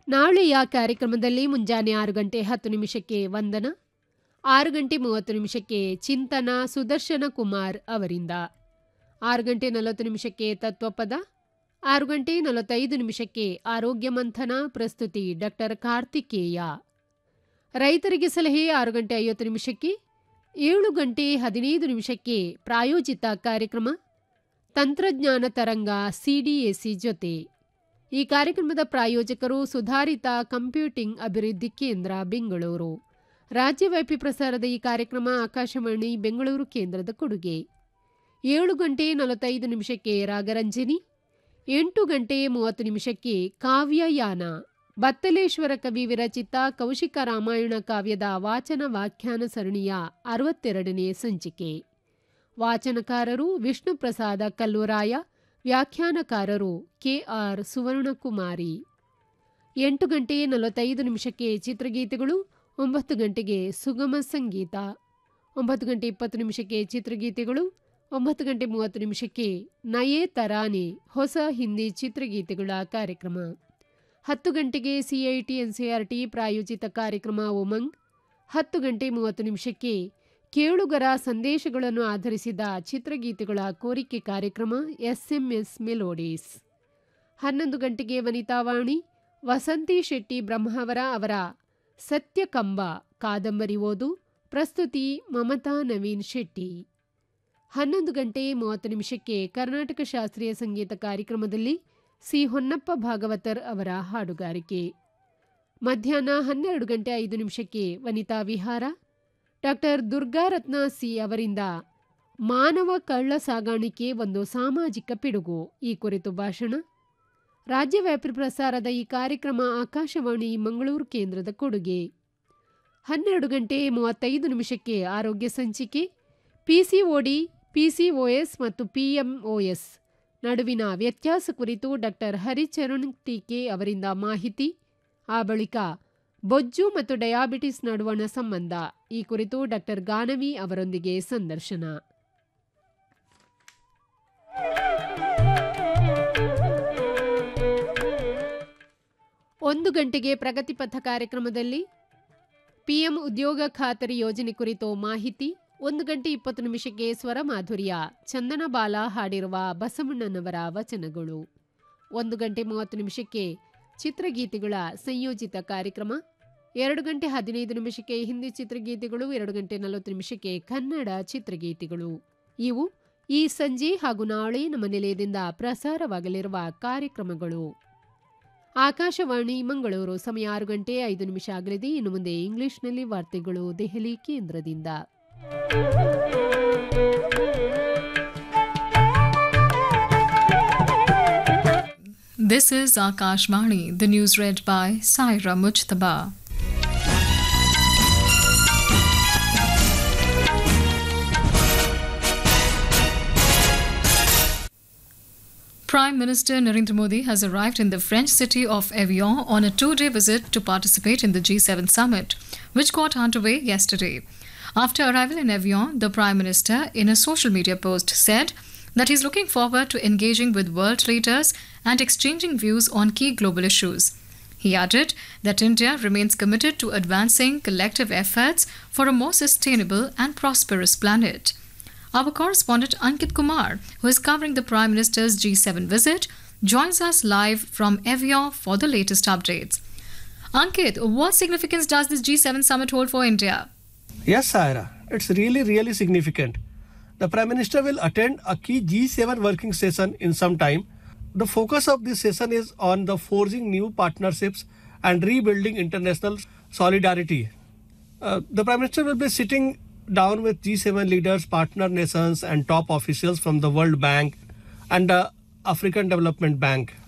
ನಾಳೆಯ ಕಾರ್ಯಕ್ರಮದಲ್ಲಿ ಮುಂಜಾನೆ ಆರು ಗಂಟೆ ಹತ್ತು ನಿಮಿಷಕ್ಕೆ ವಂದನ ಆರು ಗಂಟೆ ಮೂವತ್ತು ನಿಮಿಷಕ್ಕೆ ಚಿಂತನ ಸುದರ್ಶನ ಕುಮಾರ್ ಅವರಿಂದ ಆರು ಗಂಟೆ ನಲವತ್ತು ನಿಮಿಷಕ್ಕೆ ತತ್ವಪದ ಆರು ಗಂಟೆ ನಲವತ್ತೈದು ನಿಮಿಷಕ್ಕೆ ಆರೋಗ್ಯ ಮಂಥನ ಪ್ರಸ್ತುತಿ ಡಾಕ್ಟರ್ ಕಾರ್ತಿಕೇಯ ರೈತರಿಗೆ ಸಲಹೆ ಆರು ಗಂಟೆ ಐವತ್ತು ನಿಮಿಷಕ್ಕೆ ಏಳು ಗಂಟೆ ಹದಿನೈದು ನಿಮಿಷಕ್ಕೆ ಪ್ರಾಯೋಜಿತ ಕಾರ್ಯಕ್ರಮ ತಂತ್ರಜ್ಞಾನ ತರಂಗ ಸಿಡಿಎಸಿ ಜೊತೆ ಈ ಕಾರ್ಯಕ್ರಮದ ಪ್ರಾಯೋಜಕರು ಸುಧಾರಿತ ಕಂಪ್ಯೂಟಿಂಗ್ ಅಭಿವೃದ್ಧಿ ಕೇಂದ್ರ ಬೆಂಗಳೂರು ರಾಜ್ಯವ್ಯಾಪಿ ಪ್ರಸಾರದ ಈ ಕಾರ್ಯಕ್ರಮ ಆಕಾಶವಾಣಿ ಬೆಂಗಳೂರು ಕೇಂದ್ರದ ಕೊಡುಗೆ ಏಳು ಗಂಟೆ ನಲವತ್ತೈದು ನಿಮಿಷಕ್ಕೆ ರಾಗರಂಜನಿ ಎಂಟು ಗಂಟೆ ಮೂವತ್ತು ನಿಮಿಷಕ್ಕೆ ಕಾವ್ಯಯಾನ ಬತ್ತಲೇಶ್ವರ ಕವಿ ವಿರಚಿತ ಕೌಶಿಕ ರಾಮಾಯಣ ಕಾವ್ಯದ ವಾಚನ ವ್ಯಾಖ್ಯಾನ ಸರಣಿಯ ಅರವತ್ತೆರಡನೇ ಸಂಚಿಕೆ ವಾಚನಕಾರರು ವಿಷ್ಣು ಪ್ರಸಾದ ಕಲ್ಲೂರಾಯ ವ್ಯಾಖ್ಯಾನಕಾರರು ಕೆಆರ್ ಸುವರ್ಣಕುಮಾರಿ ಎಂಟು ಗಂಟೆ ನಲವತ್ತೈದು ನಿಮಿಷಕ್ಕೆ ಚಿತ್ರಗೀತೆಗಳು ಒಂಬತ್ತು ಗಂಟೆಗೆ ಸುಗಮ ಸಂಗೀತ ಒಂಬತ್ತು ಗಂಟೆ ಇಪ್ಪತ್ತು ನಿಮಿಷಕ್ಕೆ ಚಿತ್ರಗೀತೆಗಳು ಒಂಬತ್ತು ಗಂಟೆ ಮೂವತ್ತು ನಿಮಿಷಕ್ಕೆ ನಯೇ ತರಾನೆ ಹೊಸ ಹಿಂದಿ ಚಿತ್ರಗೀತೆಗಳ ಕಾರ್ಯಕ್ರಮ ಹತ್ತು ಗಂಟೆಗೆ ಸಿಐಟಿ ಎನ್ಸಿಆರ್ಟಿ ಪ್ರಾಯೋಜಿತ ಕಾರ್ಯಕ್ರಮ ಉಮಂಗ್ ಹತ್ತು ಗಂಟೆ ಮೂವತ್ತು ನಿಮಿಷಕ್ಕೆ ಕೇಳುಗರ ಸಂದೇಶಗಳನ್ನು ಆಧರಿಸಿದ ಚಿತ್ರಗೀತೆಗಳ ಕೋರಿಕೆ ಕಾರ್ಯಕ್ರಮ ಎಸ್ಎಂಎಸ್ ಮೆಲೋಡೀಸ್ ಹನ್ನೊಂದು ಗಂಟೆಗೆ ವನಿತಾವಾಣಿ ವಸಂತಿ ಶೆಟ್ಟಿ ಬ್ರಹ್ಮಾವರ ಅವರ ಸತ್ಯಕಂಬ ಕಾದಂಬರಿ ಓದು ಪ್ರಸ್ತುತಿ ಮಮತಾ ನವೀನ್ ಶೆಟ್ಟಿ ಹನ್ನೊಂದು ಗಂಟೆ ಮೂವತ್ತು ನಿಮಿಷಕ್ಕೆ ಕರ್ನಾಟಕ ಶಾಸ್ತ್ರೀಯ ಸಂಗೀತ ಕಾರ್ಯಕ್ರಮದಲ್ಲಿ ಸಿ ಹೊನ್ನಪ್ಪ ಭಾಗವತರ್ ಅವರ ಹಾಡುಗಾರಿಕೆ ಮಧ್ಯಾಹ್ನ ಹನ್ನೆರಡು ಗಂಟೆ ಐದು ನಿಮಿಷಕ್ಕೆ ವನಿತಾ ವಿಹಾರ ಡಾಕ್ಟರ್ ದುರ್ಗಾರತ್ನ ಸಿ ಅವರಿಂದ ಮಾನವ ಕಳ್ಳ ಸಾಗಾಣಿಕೆ ಒಂದು ಸಾಮಾಜಿಕ ಪಿಡುಗು ಈ ಕುರಿತು ಭಾಷಣ ರಾಜ್ಯವ್ಯಾಪಿ ಪ್ರಸಾರದ ಈ ಕಾರ್ಯಕ್ರಮ ಆಕಾಶವಾಣಿ ಮಂಗಳೂರು ಕೇಂದ್ರದ ಕೊಡುಗೆ ಹನ್ನೆರಡು ಗಂಟೆ ಮೂವತ್ತೈದು ನಿಮಿಷಕ್ಕೆ ಆರೋಗ್ಯ ಸಂಚಿಕೆ ಪಿಸಿಒಡಿ ಪಿಸಿಒಎಸ್ ಮತ್ತು ಪಿಎಂಒಎಸ್ ನಡುವಿನ ವ್ಯತ್ಯಾಸ ಕುರಿತು ಡಾಕ್ಟರ್ ಹರಿಚರಣ್ ಟೀಕೆ ಅವರಿಂದ ಮಾಹಿತಿ ಆ ಬಳಿಕ ಬೊಜ್ಜು ಮತ್ತು ಡಯಾಬಿಟಿಸ್ ನಡುವಣ ಸಂಬಂಧ ಈ ಕುರಿತು ಡಾಕ್ಟರ್ ಗಾನವಿ ಅವರೊಂದಿಗೆ ಸಂದರ್ಶನ ಒಂದು ಗಂಟೆಗೆ ಪ್ರಗತಿಪಥ ಕಾರ್ಯಕ್ರಮದಲ್ಲಿ ಪಿಎಂ ಉದ್ಯೋಗ ಖಾತರಿ ಯೋಜನೆ ಕುರಿತು ಮಾಹಿತಿ ಒಂದು ಗಂಟೆ ಇಪ್ಪತ್ತು ನಿಮಿಷಕ್ಕೆ ಸ್ವರ ಮಾಧುರ್ಯ ಚಂದನ ಬಾಲ ಹಾಡಿರುವ ಬಸವಣ್ಣನವರ ವಚನಗಳು ಒಂದು ಗಂಟೆ ಮೂವತ್ತು ನಿಮಿಷಕ್ಕೆ ಚಿತ್ರಗೀತೆಗಳ ಸಂಯೋಜಿತ ಕಾರ್ಯಕ್ರಮ ಎರಡು ಗಂಟೆ ಹದಿನೈದು ನಿಮಿಷಕ್ಕೆ ಹಿಂದಿ ಚಿತ್ರಗೀತೆಗಳು ಎರಡು ಗಂಟೆ ನಲವತ್ತು ನಿಮಿಷಕ್ಕೆ ಕನ್ನಡ ಚಿತ್ರಗೀತೆಗಳು ಇವು ಈ ಸಂಜೆ ಹಾಗೂ ನಾಳೆ ನಮ್ಮ ನಿಲಯದಿಂದ ಪ್ರಸಾರವಾಗಲಿರುವ ಕಾರ್ಯಕ್ರಮಗಳು ಆಕಾಶವಾಣಿ ಮಂಗಳೂರು ಸಮಯ ಆರು ಗಂಟೆ ಐದು ನಿಮಿಷ ಆಗಲಿದೆ ಇನ್ನು ಮುಂದೆ ಇಂಗ್ಲಿಷ್ನಲ್ಲಿ ವಾರ್ತೆಗಳು ದೆಹಲಿ ಕೇಂದ್ರದಿಂದ This is Akashvani, the news read by Saira Mujtaba. Prime Minister Narendra Modi has arrived in the French city of Evian on a two day visit to participate in the G7 summit, which got underway yesterday. After arrival in Evian, the Prime Minister, in a social media post, said that he's looking forward to engaging with world leaders and exchanging views on key global issues. He added that India remains committed to advancing collective efforts for a more sustainable and prosperous planet. Our correspondent Ankit Kumar, who is covering the Prime Minister's G7 visit, joins us live from Evian for the latest updates. Ankit, what significance does this G7 summit hold for India? Yes, Saira, it's really, really significant. The Prime Minister will attend a key G7 working session in some time. The focus of this session is on the forging new partnerships and rebuilding international solidarity. Uh, the Prime Minister will be sitting down with G7 leaders, partner nations, and top officials from the World Bank and the African Development Bank.